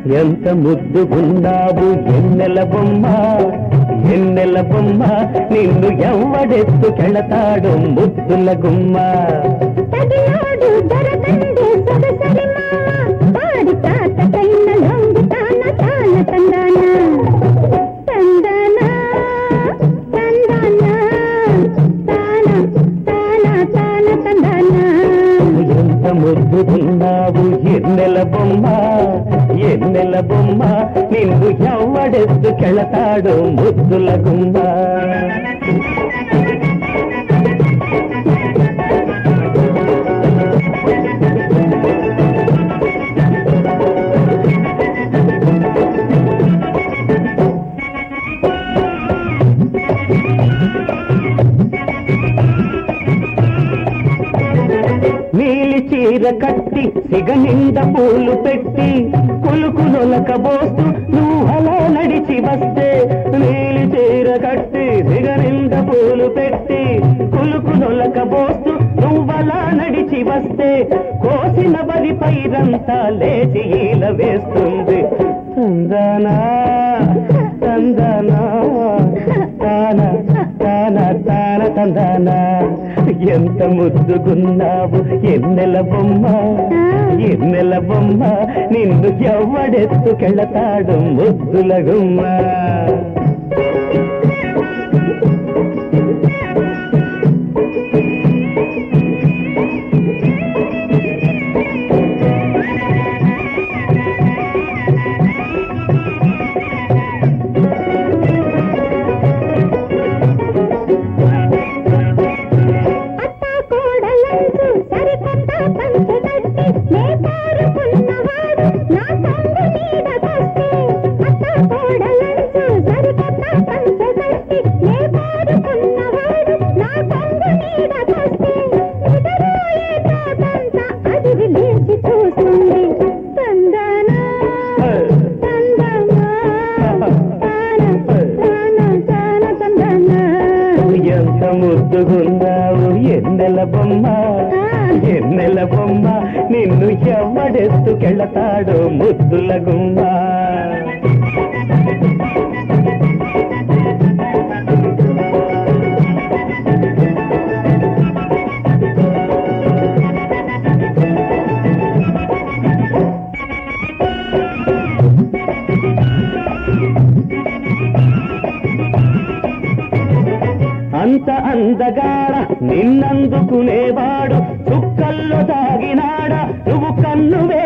ఎంత ముద్దుగున్నావు ఎన్నెల బొమ్మ ఎన్నెల బొమ్మ నిన్ను ఎవడెత్తుకెళతాడు ముద్దుల గుమ్మ తగిలాడు దొరకండి సొగసరి మామ వాడి తాత కైన లొంగు తాన తాన తందాన తందాన తందాన తాన తాన తాన తందాన ఎంత ముద్దుగున్నావు ఎన్నెల బొమ్మ ఎన్నెల బొమ్మ నిన్ను ఎవడెత్తుకెళతాడు ముద్దుల గుమ్మ నీలి చీర కట్టి సిగ నిండ పూలు పెట్టి కులుకు నొలకబోస్తూ నువ్వు అలా నడిచి వస్తే నీలి చీర కట్టి సిగ నిండ పూలు పెట్టి కులుకు నొలకబోస్తూ నువ్వలా నడిచి వస్తే కోసిన వరి పైరంతా లేచి ఈల వేస్తుంది తందనా తందనా తాన తాన తాన తందనా ఎంత ముద్దుగున్నావు ఎన్నెల బొమ్మ ఎన్నెల బొమ్మ నిన్ను ఎవడెత్తుకెళతాడు ముద్దుల గుమ్మ అత్త కోడలంచు సరికొత్త పంచె కట్టి నే కోరుకున్నవాడు నా కొంగు నీడకొస్తే అత్త కోడలంచు సరికొత్త పంచె కట్టి నే కోరుకున్నవాడు నా కొంగు నీడకొస్తే ఎదురోయే తోటంతా అదిరి లేచి చూస్తుంది తందనా తందనా తాన తాన తాన తందనా ఎంత ముద్దుగున్నావు ఎన్నెల బొమ్మ ఎన్నెల బొమ్మ నిన్ను ఎవడెత్తుకెళతాడు ముద్దుల గుమ్మ అంత అందగాడ నిన్నందుకునేవాడు చుక్కల్లో తాగినాడా నువ్వు కన్ను వే